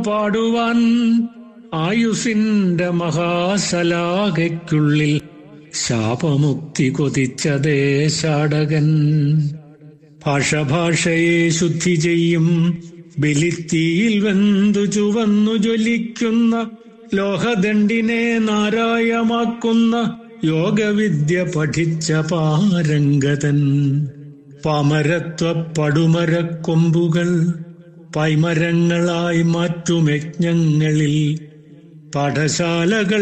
പാടുവാൻ ആയുസിന്റെ മഹാസലാകയ്ക്കുള്ളിൽ ശാപമുക്തി കൊതിച്ച ദേശാടകൻ ഭാഷ ഭാഷയെ ശുദ്ധി ചെയ്യും ബലിത്തീയിൽ വെന്തു ചുവന്നു ജ്വലിക്കുന്ന ലോഹദണ്ഡിനെ നാരായമാക്കുന്ന യോഗവിദ്യ പഠിച്ച പാരംഗതൻ പാമരത്വ പടുമരക്കൊമ്പുകൾ പൈമരങ്ങളായി മാറ്റും യജ്ഞങ്ങളിൽ പാഠശാലകൾ